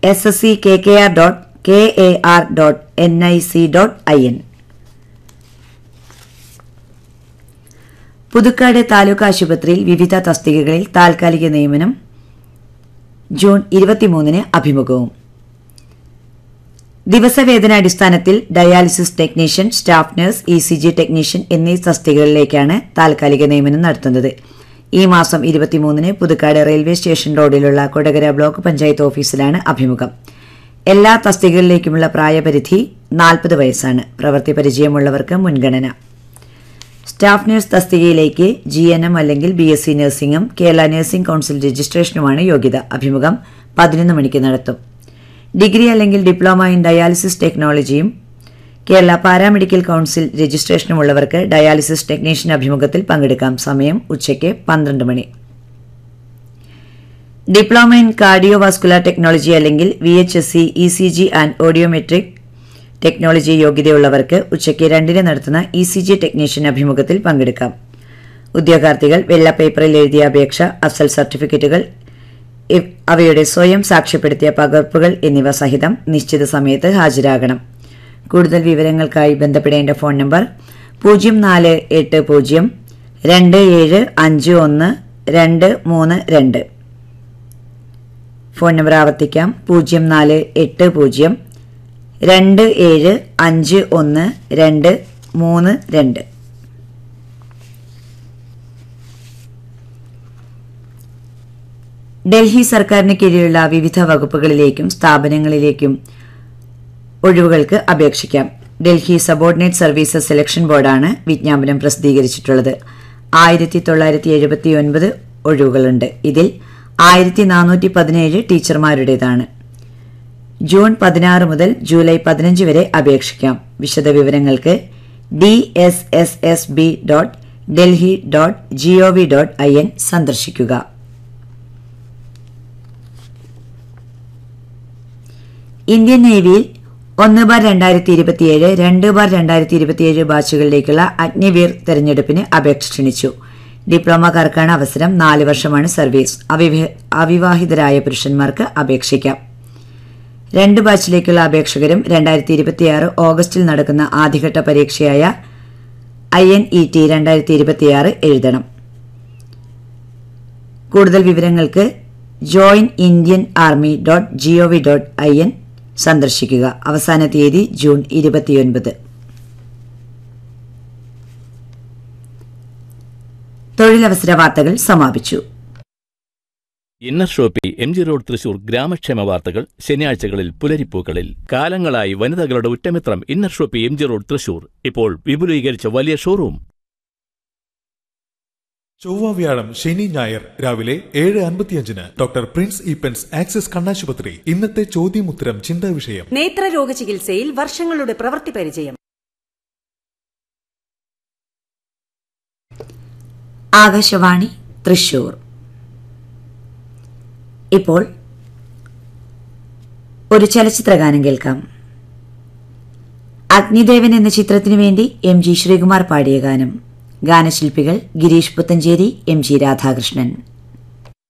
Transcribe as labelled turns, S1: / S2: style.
S1: S S C K K R dot K A R dot N I C dot I N Puthukkad taluk ആശുപത്രിയിൽ വിവിധ തസ്തികകളിൽ താൽക്കാലിക നിയമനം June ഇരുപത്തിമൂന്നിന് അഭിമുഖവും ദിവസവേതനാടിസ്ഥാനത്തിൽ dialysis technician staff nurse E C G technician എന്നീ തസ്തികകളിലേക്കാണ് താൽക്കാലിക നിയമനം നടത്തുന്നത് ഈ മാസം ഇരുപത്തിമൂന്നിന് പുതുക്കാട് റെയിൽവേ സ്റ്റേഷൻ റോഡിലുള്ള കൊടകര ബ്ലോക്ക് പഞ്ചായത്ത് ഓഫീസിലാണ് അഭിമുഖം എല്ലാ തസ്തികകളിലേക്കുമുള്ള പ്രായപരിധി നാൽപ്പത് വയസ്സാണ് പ്രവൃത്തി പരിചയമുള്ളവർക്ക് മുൻഗണന സ്റ്റാഫ് നഴ്സ് തസ്തികയിലേക്ക് ജി എൻ എം അല്ലെങ്കിൽ ബി എസ് സി നഴ്സിംഗും കേരള നഴ്സിംഗ് കൌൺസിൽ രജിസ്ട്രേഷനുമാണ് യോഗ്യത അഭിമുഖം പതിനൊന്ന് മണിക്ക് നടത്തും ഡിഗ്രി അല്ലെങ്കിൽ ഡിപ്ലോമ ഇൻ ഡയാലിസിസ് ടെക്നോളജിയും കേരള പാരാമെഡിക്കൽ കൌൺസിൽ രജിസ്ട്രേഷനുമുള്ളവർക്ക് ഡയാലിസിസ് ടെക്നീഷ്യൻ അഭിമുഖത്തിൽ പങ്കെടുക്കാം സമയം ഉച്ചയ്ക്ക് പന്ത്രണ്ട് മണി ഡിപ്ലോമ ഇൻ കാർഡിയോവാസ്കുലർ ടെക്നോളജി അല്ലെങ്കിൽ V H S C E C G and audiometric technology യോഗ്യതയുള്ളവർക്ക് ഉച്ചയ്ക്ക് രണ്ടിന് നടത്തുന്ന ഇ സി ജി ടെക്നീഷ്യൻ അഭിമുഖത്തിൽ പങ്കെടുക്കാം ഉദ്യോഗാർത്ഥികൾ വെള്ള പേപ്പറിൽ എഴുതിയ അപേക്ഷ അസൽ സർട്ടിഫിക്കറ്റുകൾ ഇവ് അവയുടെ സ്വയം സാക്ഷ്യപ്പെടുത്തിയ പകർപ്പുകൾ എന്നിവ സഹിതം നിശ്ചിത സമയത്ത് ഹാജരാകണം കൂടുതൽ വിവരങ്ങൾക്കായി ബന്ധപ്പെടേണ്ട ഫോൺ നമ്പർ പൂജ്യം നാല് എട്ട് പൂജ്യം രണ്ട് ഏഴ് അഞ്ച് ഒന്ന് രണ്ട് മൂന്ന് രണ്ട് ഫോൺ നമ്പർ ആവർത്തിക്കാം പൂജ്യം നാല് എട്ട് പൂജ്യം രണ്ട് ഏഴ് അഞ്ച് ഒന്ന് രണ്ട് മൂന്ന് രണ്ട് ഡൽഹി സർക്കാരിന് കീഴിലുള്ള വിവിധ വകുപ്പുകളിലേക്കും സ്ഥാപനങ്ങളിലേക്കും ഒഴിവുകൾക്ക് അപേക്ഷിക്കാം ഡൽഹി സബോർഡിനേറ്റ് സർവീസസ് സെലക്ഷൻ ബോർഡാണ് വിജ്ഞാപനം പ്രസിദ്ധീകരിച്ചിട്ടുള്ളത് ആയിരത്തി തൊള്ളായിരത്തി എഴുപത്തി ഒൻപത് ഒഴിവുകളുണ്ട് ഇതിൽ ആയിരത്തി നാനൂറ്റി പതിനേഴ് ടീച്ചർമാരുടേതാണ് ജൂൺ പതിനാറ് മുതൽ ജൂലൈ പതിനഞ്ച് വരെ അപേക്ഷിക്കാം വിശദവിവരങ്ങൾക്ക് D S S S B dot Delhi dot G O V dot I N സന്ദർശിക്കുക ഇന്ത്യൻ നേവിയിൽ ഒന്ന് ബാർ രണ്ടായിരത്തി ഇരുപത്തിയേഴ് രണ്ട് ബാർ രണ്ടായിരത്തി ഇരുപത്തിയേഴ് ബാച്ചുകളിലേക്കുള്ള അഗ്നിവീർ തെരഞ്ഞെടുപ്പിന് അപേക്ഷ ക്ഷണിച്ചു ഡിപ്ലോമക്കാർക്കാണ് അവസരം നാല് വർഷമാണ് സർവീസ് അവിവ- അവിവാഹിതരായ പുരുഷന്മാർക്ക് അപേക്ഷിക്കാം രണ്ട് ബാച്ചിലേക്കുള്ള അപേക്ഷകരും രണ്ടായിരത്തി ഇരുപത്തിയാറ് ഓഗസ്റ്റിൽ നടക്കുന്ന ആദ്യഘട്ട പരീക്ഷയായ ഐ എൻ ഇ ടി രണ്ടായിരത്തി ഇരുപത്തിയാറ് എഴുതണം കൂടുതൽ വിവരങ്ങൾക്ക് join Indian army dot G O V dot I N സന്ദർശിക്കുക അവസാന തീയതി ജൂൺ ഇരുപത്തിയൊൻപത് തൊഴിലവസര വാർത്തകൾ സമാപിച്ചു
S2: Inner Shoppy M G road Thrissur ഗ്രാമക്ഷേമ വാർത്തകൾ ശനിയാഴ്ചകളിൽ പുലരിപ്പൂക്കളിൽ കാലങ്ങളായി വനിതകളുടെ ഉറ്റമിത്രം Inner Shoppy M G road Thrissur ഇപ്പോൾ വിപുലീകരിച്ച വലിയ ഷോറൂം
S3: ചൊവ്വ വ്യാഴം ശനി ഞായർ രാവിലെ ഏഴ് അൻപത്തിയഞ്ചിന് ഡോക്ടർ പ്രിൻസ് ഈപ്പൻസ് ആക്സിസ് കണ്ണാശുപത്രി ഇന്നത്തെ ചോദ്യമുത്തരം ചിന്താ വിഷയം
S4: നേത്രരോഗ ചികിത്സയിൽ വർഷങ്ങളുടെ പ്രവൃത്തി പരിചയം
S1: ആകാശവാണി തൃശൂർ ഇപ്പോൾ ഒരു ചലച്ചിത്രഗാനം കേൾക്കാം അഗ്നിദേവൻ എന്ന ചിത്രത്തിനു വേണ്ടി എം ജി ശ്രീകുമാർ പാടിയ ഗാനം ഗാനശില്പികൾ ഗിരീഷ് പുത്തഞ്ചേരി എം ജി രാധാകൃഷ്ണൻ